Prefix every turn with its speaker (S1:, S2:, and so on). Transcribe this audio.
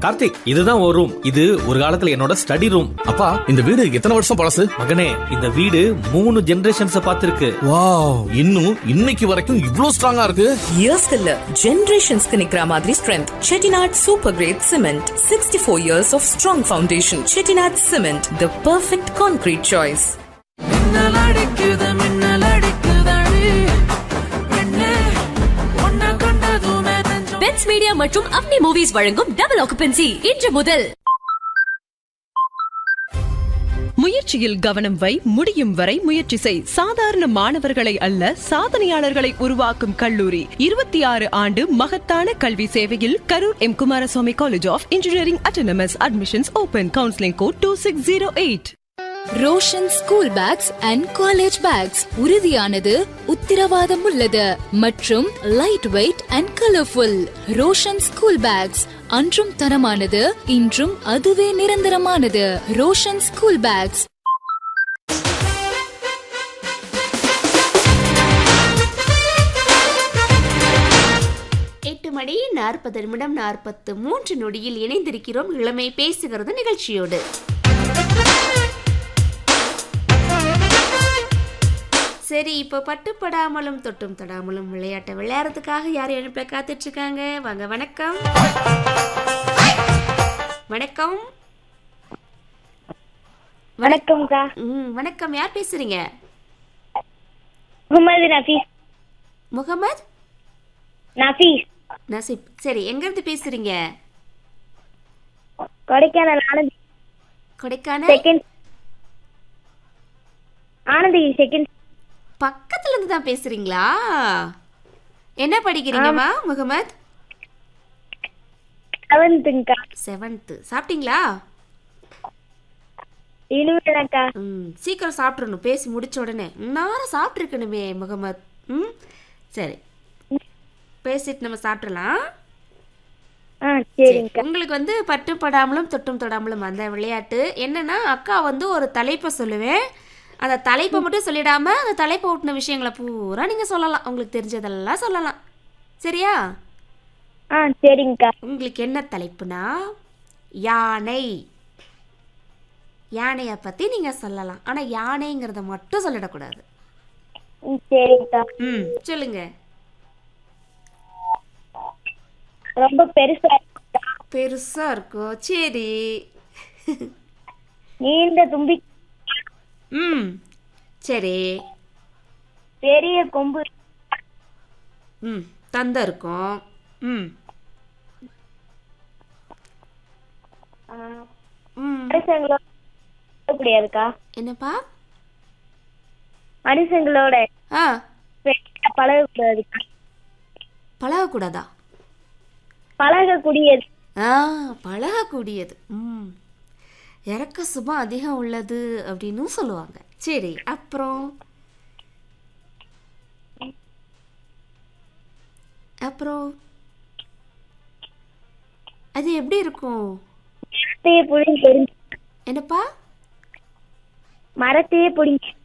S1: கார்த்திக் இதுதான் ஒரு ரூம் இது ஒரு காலத்துல என்னோட ஸ்டடி ரூம்
S2: அப்பா இந்த வீடு எத்தனை வருஷம் பழசு
S1: மகனே இந்த வீடு மூணு ஜெனரேஷன்ஸ் பார்த்திருக்கு
S2: வாவ் இன்னும் இன்னைக்கு வரைக்கும் இவ்ளோ ஸ்ட்ராங்கா இருக்கு
S3: இயர்ஸ் இல்ல ஜெனரேஷன்ஸ்க்கு நிக்கிற மாதிரி strength Chettinad super grade cement sixty four years of strong foundation Chettinad cement the perfect concrete choice
S4: மின்னல் அடிக்குது மின்னல் அடிக்குதடி பெண்ணே உன்னை கண்டதுமே நெஞ்சம்
S5: பெட்ஸ் மீடியா மற்றும் அப்னி மூவிஸ் வழங்கும் டபுள் ஆக்குபென்சி இன்று முதல்
S6: முயற்சியில் கவனம் வை முடியும் வரை முயற்சி செய் சாதாரண மாணவர்களை அல்ல சாதனையாளர்களை உருவாக்கும் கல்லூரி இருபத்தி ஆறு ஆண்டு மகத்தான கல்வி சேவையில் Karur M Kumaraswamy college of engineering autonomous admissions open counselling code two six zero eight
S7: Roshan school bags and college bags உறுதியானது உத்திரவாதம் உள்ளது மற்றும் light weight and colourful Roshan school bags அன்றும் தரமானது இன்றும் அதுவே நிரந்தரமானது ரோஷன் ஸ்கூல் பேக்ஸ்
S8: எட்டு மணி நாற்பது நிமிடம் நாற்பத்து மூன்று நொடியில் இணைந்திருக்கிறோம் இளமை பேசுகிறது நிகழ்ச்சியோடு சரி இப்போ பட்டுப்படாமலும் தொட்டும் தொடாமலும் விளையாட்டை விளையாடுறதுக்காக யார் அனுப்ப காத்துட்டு இருக்காங்க வாங்க வணக்கம் வணக்கம்
S9: வணக்கம்க்கா
S8: ம் வணக்கம் யார் பேசுறீங்க
S9: முகமது நஃபீஸ்
S8: முகமது
S9: நஃபீஸ்
S8: நசீப் சரி எங்கேருந்து பேசுறீங்க
S9: கொடைக்கானல் ஆனந்தி
S8: கொடைக்கானல்
S9: செகண்ட் ஆனந்தி செகண்ட்
S8: பக்கத்துல இருந்து தான் பேசுறீங்களா என்ன படிக்கிறீங்கம்மா முகமது
S9: செவன்த்துங்கக்கா
S8: செவன்த்து சாப்பிட்டீங்களா
S9: இனிமேதாக்கா
S8: ம் சீக்கிரம் சாப்பிட்றணும் பேசி முடிச்ச உடனே நேரம் சாப்பிட்ருக்கணுமே முகமது ம் சரி பேசிட்டு நம்ம சாப்பிட்றலாம்
S9: ஆ சரிங்கக்கா
S8: உங்களுக்கு வந்து பட்டும் படாமலும் தொட்டும் தொடாமலும் அந்த விளையாட்டு என்னன்னா அக்கா வந்து ஒரு தலைப்பை சொல்லுவேன் அந்த தலைப்பை மட்டும் சொல்லிடாம அந்த தலைப்பை ஒட்டின விஷயங்களை பூரா நீங்கள் சொல்லலாம் உங்களுக்கு தெரிஞ்சதெல்லாம் சொல்லலாம் சரியா
S9: ஆ சரிங்கக்கா
S8: உங்களுக்கு என்ன தலைப்புனா யானை யானையை பற்றி நீங்கள் சொல்லலாம் ஆனால் யானைங்கிறத மட்டும் சொல்லிடக்கூடாது
S9: ம் சரிங்கக்கா
S8: ம் சொல்லுங்க
S9: ரொம்ப பெருசா இருக்குக்கா.
S8: பெருசாக இருக்கும் சரி
S9: நீண்ட தும்பி
S8: ம் சரி
S9: பெரிய கொம்பு
S8: ம் தந்தை இருக்கும் ம்
S9: ஆ,
S8: ம்
S9: மனுஷங்களோட முடியாதுக்கா
S8: என்னப்பா
S9: மனுஷங்களோட
S8: ஆ
S9: வெளியில பழகக்கூடாதுக்கா
S8: பழகக்கூடாதா
S9: பழகக்கூடியது
S8: ஆ பழகக்கூடியது ம் இறக்க சுபம் அதிகம் உள்ளது அப்படின்னு சொல்லுவாங்க சரி அப்புறம் அப்புறம் அது எப்படி இருக்கும்
S9: மரத்தையே புடிங்கி தெரிஞ்சு
S8: என்னப்பா
S9: மரத்தையே புடிங்கி